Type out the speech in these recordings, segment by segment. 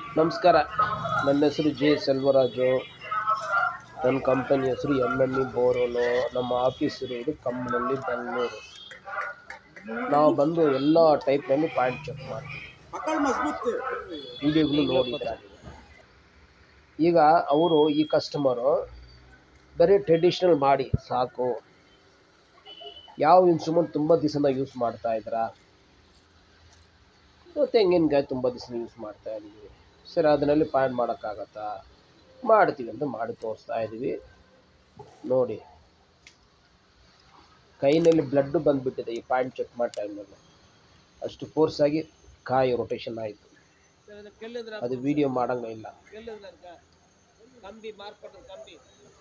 ನಮಸ್ಕಾರ ನನ್ನ ಹೆಸರು ಜೆ ಸೆಲ್ವರಾಜು ನನ್ನ ಕಂಪನಿ ಹೆಸರು ಎಮ್ ಎಮ್ ಇ ಬೋರೋನು ನಮ್ಮ ಆಫೀಸ್ ಇರೋದು ಕಮ್ಮನಲ್ಲಿ ಬೆಂಗಳೂರು ನಾವು ಬಂದು ಎಲ್ಲ ಟೈಪ್ನಲ್ಲಿ ಪಾಯಿಂಟ್ ಚೆಕ್ ಮಾಡ್ತೀವಿ ವಿಡಿಯೋಗಳು ನೋಡಿದ್ದಾರೆ ಈಗ ಅವರು ಈ ಕಸ್ಟಮರು ಬರೀ ಟ್ರೆಡಿಷ್ನಲ್ ಮಾಡಿ ಸಾಕು ಯಾವ ಇನ್ಸ್ಟ್ರೂಮೆಂಟ್ ತುಂಬ ದಿವಸದಿಂದ ಯೂಸ್ ಮಾಡ್ತಾ ಇದ್ದೀರಾ ತೆಂಗಿನಕಾಯಿ ತುಂಬ ದಿವಸ ಯೂಸ್ ಮಾಡ್ತಾ ಇದ್ದೀವಿ ಸರ್ ಅದರಲ್ಲಿ ಪಾಯಿಂಟ್ ಮಾಡೋಕ್ಕಾಗತ್ತಾ ಮಾಡ್ತೀವಿ ಅಂತ ಮಾಡಿ ತೋರಿಸ್ತಾ ಇದ್ದೀವಿ ನೋಡಿ ಕೈನಲ್ಲಿ ಬ್ಲಡ್ ಬಂದುಬಿಟ್ಟಿದೆ ಈ ಪಾಯಿಂಟ್ ಚೆಕ್ ಮಾಡೋ ಟೈಮಲ್ಲಿ ಅಷ್ಟು ಫೋರ್ಸ್ ಆಗಿ ಕಾಯಿ ರೊಟೇಷನ್ ಆಯಿತು ಅದು ವಿಡಿಯೋ ಮಾಡೋಂಗ ಇಲ್ಲ கம்பி மார்க் பண்றது கம்பி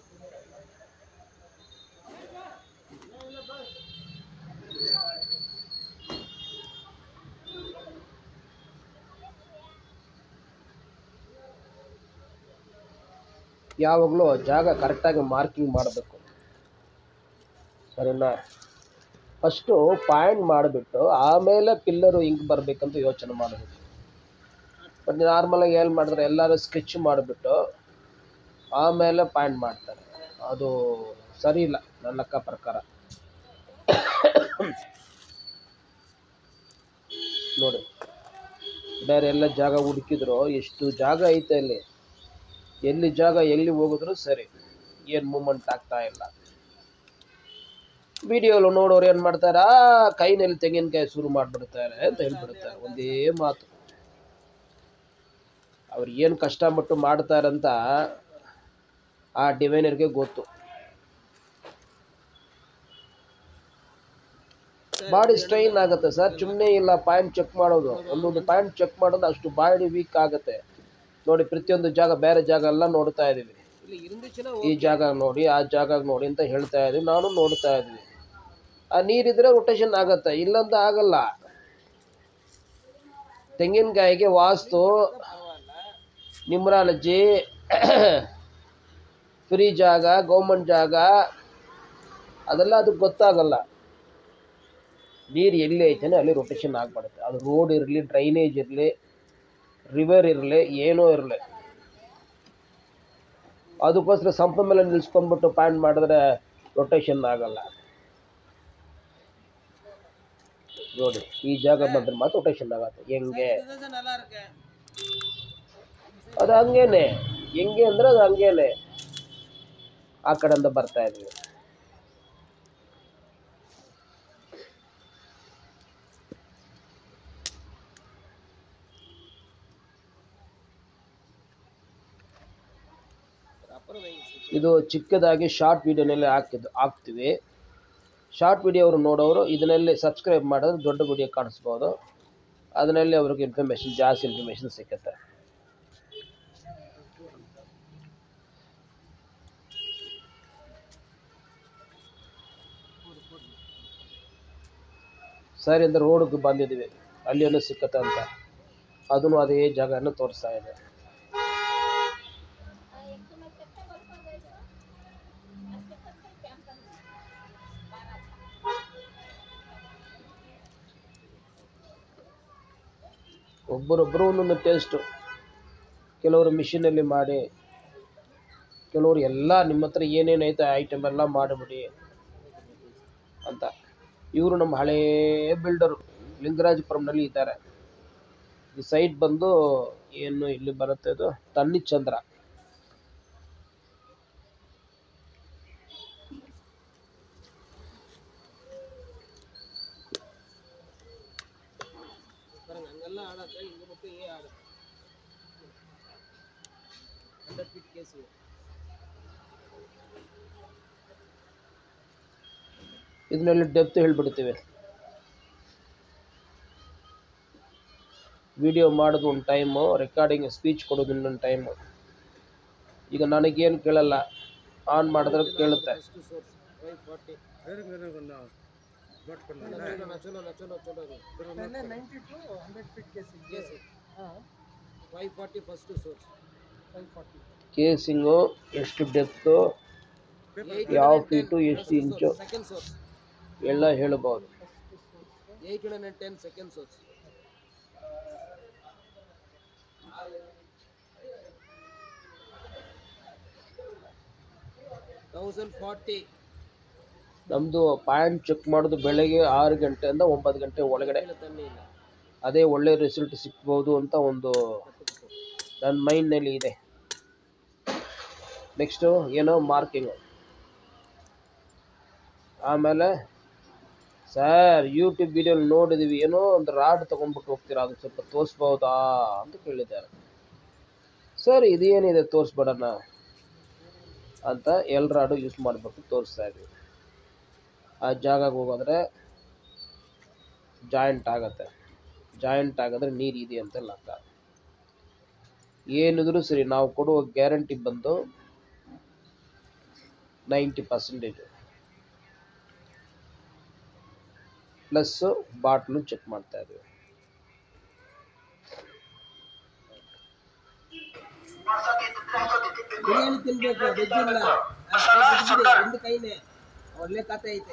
ಯಾವಾಗಲೂ ಜಾಗ ಕರೆಕ್ಟಾಗಿ ಮಾರ್ಕಿಂಗ್ ಮಾಡಬೇಕು ಸರಿನಾ ಫಸ್ಟು ಪಾಯಿಂಟ್ ಮಾಡಿಬಿಟ್ಟು ಆಮೇಲೆ ಪಿಲ್ಲರು ಹಿಂಗೆ ಬರಬೇಕಂತ ಯೋಚನೆ ಮಾಡಬೇಕು ಬಟ್ ನಾರ್ಮಲಾಗಿ ಏನು ಮಾಡಿದ್ರೆ ಎಲ್ಲರೂ ಸ್ಕೆಚ್ ಮಾಡಿಬಿಟ್ಟು ಆಮೇಲೆ ಪಾಯಿಂಟ್ ಮಾಡ್ತಾರೆ ಅದು ಸರಿ ಇಲ್ಲ ನನ್ನ ಲೆಕ್ಕ ಪ್ರಕಾರ ನೋಡಿ ಬೇರೆ ಎಲ್ಲ ಜಾಗ ಹುಡುಕಿದ್ರು ಎಷ್ಟು ಜಾಗ ಐತೆ ಅಲ್ಲಿ ಎಲ್ಲಿ ಜಾಗ ಎಲ್ಲಿ ಹೋಗಿದ್ರು ಸರಿ ಏನು ಮೂಮೆಂಟ್ ಆಗ್ತಾ ಇಲ್ಲ ವಿಡಿಯೋಲು ನೋಡೋರು ಏನು ಮಾಡ್ತಾರೆ ಆ ಕೈನಲ್ಲಿ ತೆಂಗಿನಕಾಯಿ ಶುರು ಮಾಡಿಬಿಡ್ತಾರೆ ಅಂತ ಹೇಳ್ಬಿಡ್ತಾರೆ ಒಂದೇ ಮಾತು ಅವ್ರು ಏನು ಕಷ್ಟಪಟ್ಟು ಮಾಡ್ತಾರಂತ ಆ ಡಿವೈನರ್ಗೆ ಗೊತ್ತು ಬಾಡಿ ಸ್ಟ್ರೈನ್ ಆಗುತ್ತೆ ಸರ್ ಸುಮ್ಮನೆ ಇಲ್ಲ ಪಾಯಿಂಟ್ ಚೆಕ್ ಮಾಡೋದು ಒಂದೊಂದು ಪಾಯಿಂಟ್ ಚೆಕ್ ಮಾಡೋದು ಅಷ್ಟು ಬಾಡಿ ವೀಕ್ ಆಗುತ್ತೆ ನೋಡಿ ಪ್ರತಿಯೊಂದು ಜಾಗ ಬೇರೆ ಜಾಗ ಎಲ್ಲ ನೋಡ್ತಾ ಇದ್ದೀವಿ இல்ல இருந்துச்சுன்னா ಈ ಜಾಗ ನೋಡಿ ಆ ಜಾಗ ನೋಡಿ ಅಂತ ಹೇಳ್ತಾ ಇದ್ದೀವಿ ನಾನು ನೋಡ್ತಾ ಇದ್ವಿ ಆ ನೀರಿದ್ರೆ ರೊಟೇಷನ್ ಆಗತ್ತೆ ಇಲ್ಲಂತ ಆಗಲ್ಲ ತೆಂಗಿನಕಾಯಿಗೆ ವಾಸ್ತು ನಿಮ್ರಾಲಜಿ ಫ್ರೀ ಜಾಗ ಗೌರ್ಮೆಂಟ್ ಜಾಗ ಅದೆಲ್ಲ ಅದಕ್ಕೆ ಗೊತ್ತಾಗಲ್ಲ ನೀರು ಎಲ್ಲಿ ಐತಾನೆ ಅಲ್ಲಿ ರೊಟೇಷನ್ ಆಗ್ಬಿಡುತ್ತೆ ಅದು ರೋಡ್ ಇರಲಿ ಡ್ರೈನೇಜ್ ಇರಲಿ ರಿವರ್ ಇರಲಿ ಏನೋ ಇರಲಿ ಅದಕ್ಕೋಸ್ಕರ ಸಂಪ ಮೇಲೆ ನಿಲ್ಸ್ಕೊಂಡ್ಬಿಟ್ಟು ಪಾಯಿಂಟ್ ಮಾಡಿದ್ರೆ ರೊಟೇಷನ್ ಆಗಲ್ಲ ನೋಡಿ ಈ ಜಾಗ ಬಂದ್ರೆ ಮಾತ್ರ ರೊಟೇಷನ್ ಆಗತ್ತೆ ಹೆಂಗೆ இதுதான் நல்லா இருக்கு ಅದು ಹಂಗೇನೆ ಹೆಂಗೆ ಅಂದ್ರೆ ಅದು ಹಂಗೇನೆ ಆ ಕಡೆಯಿಂದ ಬರ್ತಾ ಇದ್ವಿ அப்புறம் வைங்க ಇದು ಚಿಕ್ಕದಾಗಿ ಶಾರ್ಟ್ ವಿಡಿಯೋನಲ್ಲಿ ಹಾಕಿದ್ದು ಹಾಕ್ತೀವಿ ಶಾರ್ಟ್ ವಿಡಿಯೋ ಅವರು ನೋಡೋರು ಇದರಲ್ಲಿ ಸಬ್ಸ್ಕ್ರೈಬ್ ಮಾಡಿದ್ರೆ ದೊಡ್ಡ ವಿಡಿಯೋ ಕಾಣಿಸ್ಬೋದು ಅದರಲ್ಲಿ ಅವ್ರಿಗೆ ಇನ್ಫಾರ್ಮೇಷನ್ ಜಾಸ್ತಿ ಇನ್ಫಾರ್ಮೇಷನ್ ಸಿಕ್ಕತ್ತೆ ಸರಿ ಅಂದ್ರೆ ರೋಡ್ಗೆ ಬಂದಿದ್ದೀವಿ ಅಲ್ಲಿ ಏನೋ ಸಿಕ್ಕತ್ತೆ ಅಂತ ಅದನ್ನು ಅದೇ ಜಾಗವನ್ನು ತೋರಿಸ್ತಾ ಇದೆ ಒಬ್ಬರೊಬ್ಬರು ಒಂದೊಂದು ಟೇಸ್ಟು ಕೆಲವರು ಮಿಷಿನಲ್ಲಿ ಮಾಡಿ ಕೆಲವರು ಎಲ್ಲ ನಿಮ್ಮ ಹತ್ರ ಏನೇನೈತೆ ಐಟಮ್ ಎಲ್ಲ ಮಾಡಿಬಿಡಿ ಅಂತ ಇವರು ನಮ್ಮ ಹಳೇ ಬಿಲ್ಡರು ಲಿಂಗರಾಜಪುರಂನಲ್ಲಿ ಇದ್ದಾರೆ ಈ ಸೈಟ್ ಬಂದು ಏನು ಇಲ್ಲಿ ಬರುತ್ತೆ ಇದು ತನ್ನಿಚಂದ್ರ பாருங்க அங்கெல்லாம் ஆடாத இங்க மட்டும் ஏன் ஆடு ஹண்ட்ரட் ஃபீட் கேஸ் ಇದನ್ನೆಲ್ಲ ಡೆಪ್ತ್ ಹೇಳ್ಬಿಡ್ತೀವಿ ವಿಡಿಯೋ ಮಾಡೋದು ಒಂದು ಟೈಮು ರೆಕಾರ್ಡಿಂಗ್ ಸ್ಪೀಚ್ ಕೊಡೋದು ಇನ್ನೊಂದು ಟೈಮು ಈಗ ನನಗೇನು ಕೇಳಲ್ಲ ಆನ್ ಮಾಡಿದ್ರೆ ಕೇಳುತ್ತೆ ஃபர்ஸ்ட் சோர்ஸ் ஃபைவ் ஃபார்ட்டி ಚಲೋ ಚಲೋ ಚಲೋ case five forty first source casing ಎಷ್ಟು ಡೆಪ್ತು ಯಾವ ಫೀಟು ಎಷ್ಟು ಇಂಚು ಸೆಕೆಂಡ್ ಸೋರ್ಸ್ ಎಲ್ಲ ಹೇಳ್ಬೋದು eight hundred and ten second source thousand forty ನಮ್ಮದು ಪಾಯಿಂಟ್ ಚೆಕ್ ಮಾಡೋದು ಬೆಳಗ್ಗೆ ಆರು ಗಂಟೆಯಿಂದ ಒಂಬತ್ತು ಗಂಟೆ ಒಳಗಡೆ ತನ್ನಿ ಇಲ್ಲ ಅದೇ ಒಳ್ಳೆ ರಿಸಲ್ಟ್ ಸಿಗ್ಬೋದು ಅಂತ ಒಂದು ನನ್ನ ಮೈಂಡ್ನಲ್ಲಿ ಇದೆ ನೆಕ್ಸ್ಟು ಏನೋ ಮಾರ್ಕಿಂಗು ಆಮೇಲೆ ಸರ್ ಯೂಟ್ಯೂಬ್ ವಿಡಿಯೋಲಿ ನೋಡಿದ್ದೀವಿ ಏನೋ ಒಂದು ರಾಡ್ ತೊಗೊಂಡ್ಬಿಟ್ಟು ಹೋಗ್ತೀರಾ ಅದು ಸ್ವಲ್ಪ ತೋರಿಸ್ಬೋದಾ ಅಂತ ಕೇಳಿದ್ದಾರೆ ಸರ್ ಇದೇನಿದೆ ತೋರಿಸ್ಬೇಡಣ ಅಂತ ಎಲ್ ರಾಡು ಯೂಸ್ ಮಾಡಿಬಿಟ್ಟು ತೋರಿಸ್ತಾ ಇದ್ವಿ ಆ ಜಾಗಕ್ಕೆ ಹೋಗೋದ್ರೆ ಜಾಯಿಂಟ್ ಆಗತ್ತೆ ಜಾಯಿಂಟ್ ಆಗಿದ್ರೆ ನೀರು ಇದೆ ಅಂತ ಲೆಕ್ಕ ಏನಿದ್ರು ಸರಿ ನಾವು ಕೊಡುವ ಗ್ಯಾರಂಟಿ ಬಂದು ninety percentage plus bottle check ಮಾಡ್ತಾ ಇದ್ವಿ ಬಿರಿಯಾನಿ ತಿನ್ಬೇಕು ವೆಜ್ ಇಲ್ಲ ಒಂದು ಕೈನೇ ಒಳ್ಳೆ ಕತೆ ಐತೆ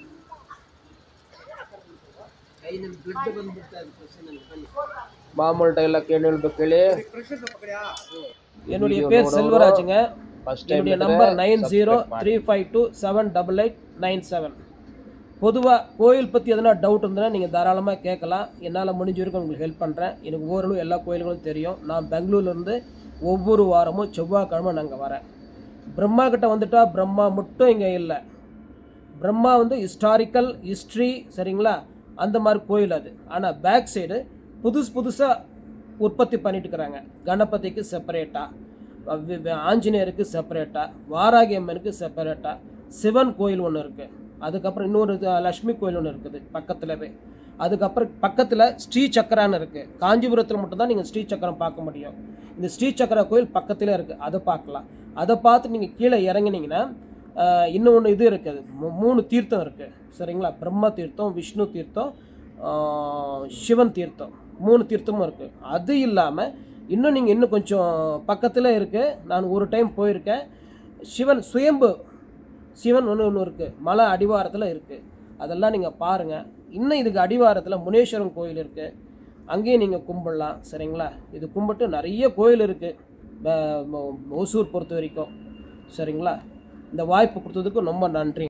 ಕೈ ನಮ್ ಬ್ಲಡ್ ಬಂದ್ಬಿಡ್ತಾ ಇದೆ ಕ್ವಶನ್ ಅಲ್ಲಿ ಬನ್ನಿ ಮಾಮೂಲು ಡೈಲಾಗ್ ಏನು ಹೇಳ್ಬೇಕು ಹೇಳಿ என்னுடைய Video பேர் ನೋಡೋರು செல்வராஜுங்க ಫಸ್ಟ್ ಟೈಮ್ என்னுடைய number nine zero three five two seven double eight nine seven பொதுவாக கோயில் பற்றி எதனா டவுட் இருந்ததுன்னா நீங்கள் தாராளமாக கேட்கலாம் என்னால் முடிஞ்ச வரைக்கும் உங்களுக்கு ஹெல்ப் பண்ணுறேன் எனக்கு ஓரளவு எல்லா கோயில்களும் தெரியும் நான் பெங்களூர்லேருந்து ஒவ்வொரு வாரமும் செவ்வாய்க்கிழமை நாங்கள் வரேன் பிரம்மா கிட்ட வந்துட்டா பிரம்மா மட்டும் இங்கே இல்லை பிரம்மா வந்து ஹிஸ்டாரிக்கல் ஹிஸ்ட்ரி சரிங்களா அந்த மாதிரி கோயில் அது ஆனால் பேக் சைடு புதுசு புதுசாக உற்பத்தி பண்ணிட்டு இருக்கிறாங்க கணபதிக்கு செப்பரேட்டாக ஆஞ்சநேயருக்கு செப்பரேட்டாக வாராகி அம்மனுக்கு செப்பரேட்டாக சிவன் கோயில் ஒன்று இருக்குது அதுக்கப்புறம் இன்னொரு இது, லக்ஷ்மி கோயில் ஒன்று இருக்குது பக்கத்துலவே அதுக்கப்புறம் பக்கத்தில் ஸ்ரீ சக்கரான்னு இருக்குது காஞ்சிபுரத்தில் மட்டும்தான் நீங்கள் ஸ்ரீ சக்கரம் பார்க்க முடியும் இந்த ஸ்ரீ சக்கர கோயில் பக்கத்திலே இருக்குது அதை பார்க்கலாம் அதை பார்த்து நீங்கள் கீழே இறங்குனீங்கன்னா ஆஹ், இன்னொன்று இது இருக்குது மூ- மூணு தீர்த்தம் இருக்குது சரிங்களா பிரம்ம தீர்த்தம் விஷ்ணு தீர்த்தம் ஆஹ், சிவன் தீர்த்தம் மூணு தீர்த்தமும் இருக்குது அது இல்லாமல் இன்னும் நீங்கள் இன்னும் கொஞ்சம் பக்கத்தில் இருக்குது நான் ஒரு டைம் போயிருக்கேன் சிவன் சுயம்பு சிவன் ஒன்று ஒன்று இருக்குது மலை அடிவாரத்தில் இருக்குது அதெல்லாம் நீங்கள் பாருங்கள் இன்னும் இதுக்கு அடிவாரத்தில் முனேஸ்வரன் கோயில் இருக்குது அங்கேயும் நீங்கள் கும்பிடலாம் சரிங்களா இது கும்பிட்டு நிறைய கோயில் இருக்குது ஓசூர் பொறுத்த வரைக்கும் சரிங்களா இந்த வாய்ப்பு கொடுத்ததுக்கு ரொம்ப நன்றி